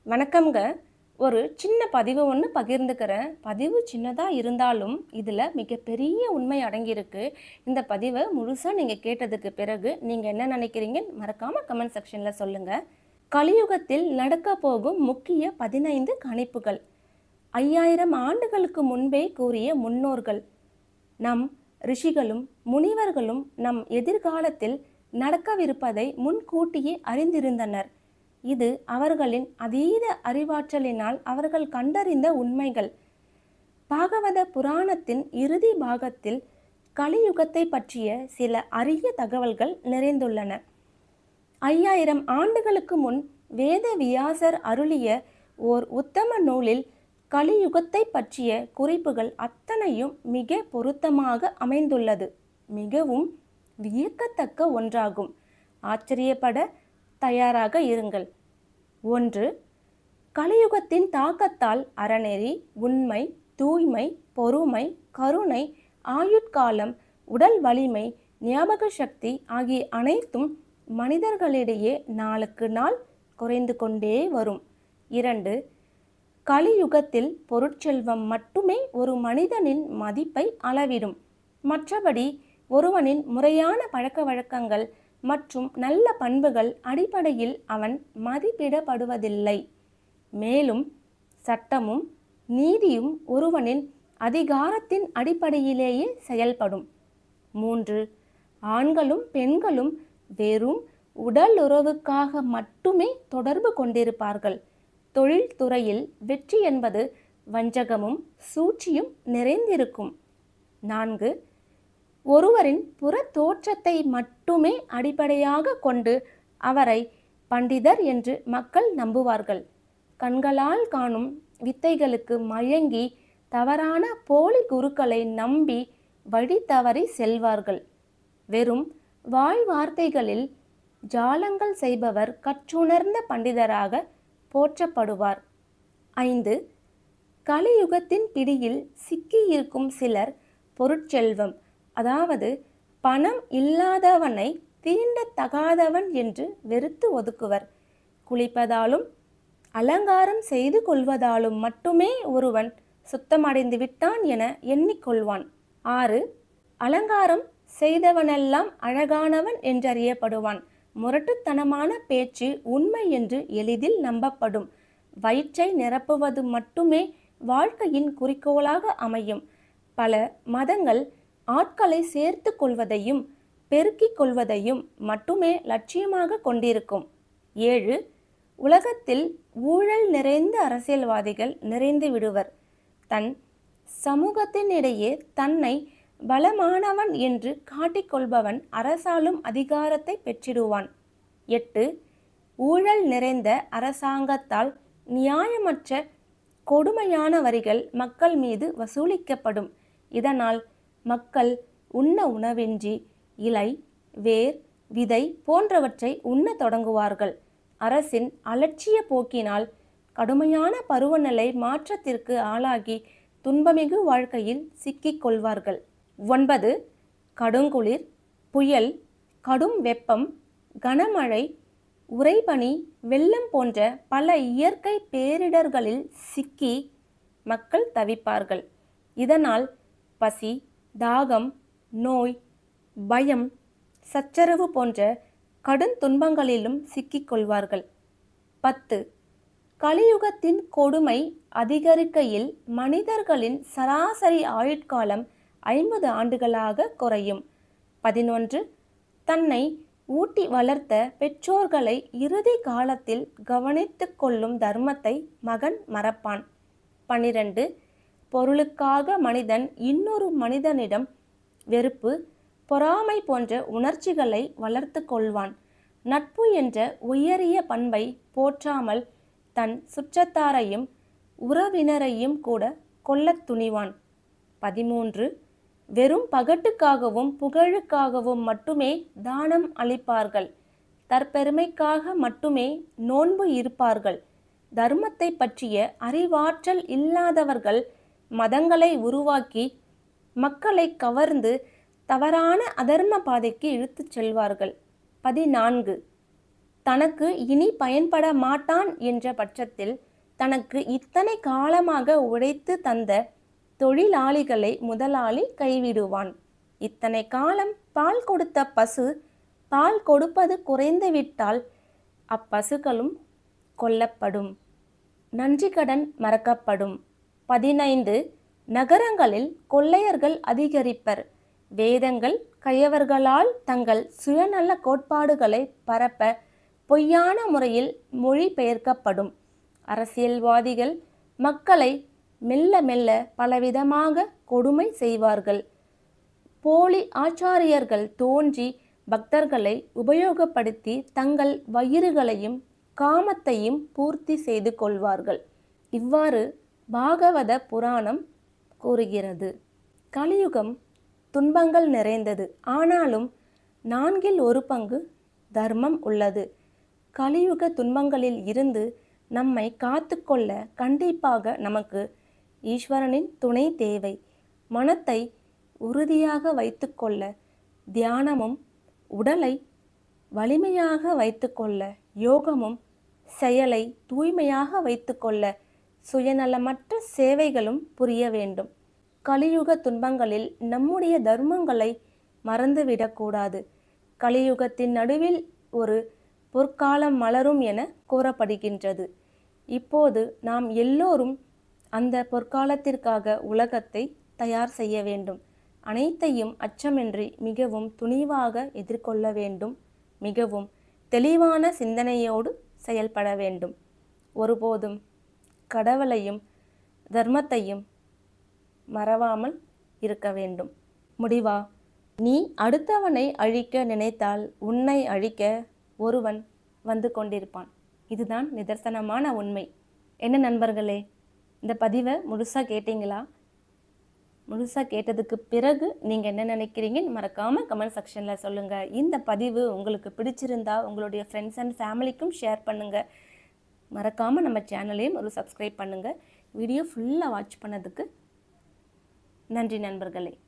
வணக்கம்ங்க ஒரு சின்ன பதிவு ஒன்று பகிர்ந்துக்கிறேன் பதிவு சின்னதாக இருந்தாலும் இதில் மிகப்பெரிய உண்மை அடங்கியிருக்கு இந்த பதிவை முழுசாக நீங்கள் கேட்டதுக்கு பிறகு நீங்கள் என்ன நினைக்கிறீங்க மறக்காமல் கமெண்ட் செக்ஷனில் சொல்லுங்கள் கலியுகத்தில் நடக்க போகும் முக்கிய பதினைந்து கணிப்புகள் ஐயாயிரம் ஆண்டுகளுக்கு முன்பே கூறிய முன்னோர்கள் நம் ரிஷிகளும் முனிவர்களும் நம் எதிர்காலத்தில் நடக்கவிருப்பதை முன்கூட்டியே அறிந்திருந்தனர் இது அவர்களின் அதீத அறிவாற்றலினால் அவர்கள் கண்டறிந்த உண்மைகள் பாகவத புராணத்தின் இறுதி பாகத்தில் கலியுகத்தை பற்றிய சில அரிய தகவல்கள் நிறைந்துள்ளன ஐயாயிரம் ஆண்டுகளுக்கு முன் வேத வியாசர் அருளிய ஓர் உத்தம நூலில் கலியுகத்தை பற்றிய குறிப்புகள் அத்தனையும் மிக பொருத்தமாக அமைந்துள்ளது மிகவும் வியக்கத்தக்க ஒன்றாகும் ஆச்சரியப்பட தயாராக இருங்கள் ஒன்று கலியுகத்தின் தாக்கத்தால் அறநெறி உண்மை தூய்மை பொறுமை கருணை ஆயுட்காலம் உடல் வலிமை ஞாபக சக்தி ஆகிய அனைத்தும் மனிதர்களிடையே நாளுக்கு நாள் குறைந்து கொண்டே வரும் இரண்டு கலியுகத்தில் பொருட்செல்வம் மட்டுமே ஒரு மனிதனின் மதிப்பை அளவிடும் மற்றபடி ஒருவனின் முறையான பழக்க வழக்கங்கள் மற்றும் நல்ல பண்புகள் அடிப்படையில் அவன் மதிப்பிடப்படுவதில்லை மேலும் சட்டமும் நீதியும் ஒருவனின் அதிகாரத்தின் அடிப்படையிலேயே செயல்படும் மூன்று ஆண்களும் பெண்களும் வெறும் உடல் உறவுக்காக மட்டுமே தொடர்பு கொண்டிருப்பார்கள் தொழில்துறையில் வெற்றி என்பது வஞ்சகமும் சூழ்ச்சியும் நிறைந்திருக்கும் நான்கு ஒருவரின் புற தோற்றத்தை மட்டுமே அடிப்படையாக கொண்டு அவரை பண்டிதர் என்று மக்கள் நம்புவார்கள் கண்களால் காணும் வித்தைகளுக்கு மயங்கி தவறான போலி குருக்களை நம்பி வழி தவறி செல்வார்கள் வெறும் வாய் வார்த்தைகளில் ஜாலங்கள் செய்பவர் கற்றுணர்ந்த பண்டிதராக போற்றப்படுவார் ஐந்து கலியுகத்தின் பிடியில் சிக்கியிருக்கும் சிலர் பொருட்செல்வம் அதாவது பணம் இல்லாதவனை தீண்டத்தகாதவன் என்று வெறுத்து ஒதுக்குவர் குளிப்பதாலும் அலங்காரம் செய்து கொள்வதாலும் மட்டுமே ஒருவன் சுத்தமடைந்து விட்டான் என எண்ணிக்கொள்வான் ஆறு அலங்காரம் செய்தவனெல்லாம் அழகானவன் என்றறியப்படுவான் முரட்டுத்தனமான பேச்சு உண்மை என்று எளிதில் நம்பப்படும் வயிற்றை நிரப்புவது மட்டுமே வாழ்க்கையின் குறிக்கோளாக அமையும் பல மதங்கள் ஆட்களை சேர்த்து கொள்வதையும் பெருக்கிக் கொள்வதையும் மட்டுமே லட்சியமாக கொண்டிருக்கும் ஏழு உலகத்தில் ஊழல் நிறைந்த அரசியல்வாதிகள் நிறைந்து விடுவர் தன் சமூகத்தினிடையே தன்னை பலமானவன் என்று காட்டிக்கொள்பவன் அரசாலும் அதிகாரத்தை பெற்றிடுவான் எட்டு ஊழல் நிறைந்த அரசாங்கத்தால் நியாயமற்ற கொடுமையான வரிகள் மக்கள் மீது வசூலிக்கப்படும் இதனால் மக்கள் உண்ண உணவின்றி இலை வேர் விதை போன்றவற்றை உண்ணத் தொடங்குவார்கள் அரசின் அலட்சிய போக்கினால் கடுமையான பருவநிலை மாற்றத்திற்கு ஆளாகி துன்பமிகு வாழ்க்கையில் சிக்கிக் கொள்வார்கள் ஒன்பது கடுங்குளிர் புயல் கடும் வெப்பம் கனமழை உறைபனி வெள்ளம் போன்ற பல இயற்கை பேரிடர்களில் சிக்கி மக்கள் தவிப்பார்கள் இதனால் பசி தாகம் நோய் பயம் சச்சரவு போன்ற கடும் துன்பங்களிலும் சிக்கிக் கொள்வார்கள் பத்து கலியுகத்தின் கொடுமை அதிகரிக்கையில் மனிதர்களின் சராசரி ஆயுட்காலம் ஐம்பது ஆண்டுகளாக குறையும் பதினொன்று தன்னை ஊட்டி வளர்த்த பெற்றோர்களை இறுதி காலத்தில் கவனித்து கொள்ளும் தர்மத்தை மகன் மறப்பான் பனிரெண்டு பொருளுக்காக மனிதன் இன்னொரு மனிதனிடம் வெறுப்பு பொறாமை போன்ற உணர்ச்சிகளை வளர்த்து கொள்வான் நட்பு என்ற உயரிய பண்பை போற்றாமல் தன் சுற்றத்தாரையும் உறவினரையும் கூட கொல்லத் துணிவான் பதிமூன்று வெறும் பகட்டுக்காகவும் புகழுக்காகவும் மட்டுமே தானம் அளிப்பார்கள் தற்பெருமைக்காக மட்டுமே நோன்பு இருப்பார்கள் தர்மத்தை பற்றிய அறிவாற்றல் இல்லாதவர்கள் மதங்களை உருவாக்கி மக்களை கவர்ந்து தவறான அதர்ம பாதைக்கு இழுத்துச் செல்வார்கள் பதினான்கு தனக்கு இனி பயன்பட மாட்டான் என்ற பட்சத்தில் தனக்கு இத்தனை காலமாக உழைத்து தந்த தொழிலாளிகளை முதலாளி கைவிடுவான் இத்தனை காலம் பால் கொடுத்த பசு பால் கொடுப்பது குறைந்துவிட்டால் அப்பசுக்களும் கொல்லப்படும் நன்றி கடன் மறக்கப்படும் பதினைந்து நகரங்களில் கொள்ளையர்கள் அதிகரிப்பர் வேதங்கள் கயவர்களால் தங்கள் சுயநல கோட்பாடுகளை பரப்ப பொய்யான முறையில் மொழிபெயர்க்கப்படும் அரசியல்வாதிகள் மக்களை மெல்ல மெல்ல பலவிதமாக கொடுமை செய்வார்கள் போலி ஆச்சாரியர்கள் தோன்றி பக்தர்களை உபயோகப்படுத்தி தங்கள் வயிறுகளையும் காமத்தையும் பூர்த்தி செய்து கொள்வார்கள் இவ்வாறு பாகவத புராணம் கூறுகிறது கலியுகம் துன்பங்கள் நிறைந்தது ஆனாலும் நான்கில் ஒரு பங்கு தர்மம் உள்ளது கலியுக துன்பங்களில் இருந்து நம்மை காத்துக்கொள்ள கண்டிப்பாக நமக்கு ஈஸ்வரனின் துணை தேவை மனத்தை உறுதியாக வைத்துக்கொள்ள தியானமும் உடலை வலிமையாக வைத்துக்கொள்ள யோகமும் செயலை தூய்மையாக வைத்துக்கொள்ள சுயநலமற்ற சேவைகளும் புரிய வேண்டும் கலியுக துன்பங்களில் நம்முடைய தர்மங்களை மறந்துவிடக்கூடாது கலியுகத்தின் நடுவில் ஒரு பொற்காலம் மலரும் என கூறப்படுகின்றது இப்போது நாம் எல்லோரும் அந்த பொற்காலத்திற்காக உலகத்தை தயார் செய்ய வேண்டும் அனைத்தையும் அச்சமின்றி மிகவும் துணிவாக எதிர்கொள்ள வேண்டும் மிகவும் தெளிவான சிந்தனையோடு செயல்பட வேண்டும் ஒருபோதும் கடவுளையும் தர்மத்தையும் மறவாமல் இருக்க வேண்டும் முடிவா நீ அடுத்தவனை அழிக்க நினைத்தால் உன்னை அழிக்க ஒருவன் வந்து கொண்டிருப்பான் இதுதான் நிதர்சனமான உண்மை என்ன நண்பர்களே இந்த பதிவை முழுசாக கேட்டிங்களா முழுசாக கேட்டதுக்கு பிறகு நீங்கள் என்ன நினைக்கிறீங்கன்னு மறக்காமல் கமெண்ட் செக்ஷனில் சொல்லுங்கள் இந்த பதிவு உங்களுக்கு பிடிச்சிருந்தா உங்களுடைய ஃப்ரெண்ட்ஸ் அண்ட் ஃபேமிலிக்கும் ஷேர் பண்ணுங்கள் மறக்காமல் நம்ம சேனலையும் ஒரு சப்ஸ்கிரைப் பண்ணுங்கள் வீடியோ ஃபுல்லாக வாட்ச் பண்ணதுக்கு நன்றி நண்பர்களே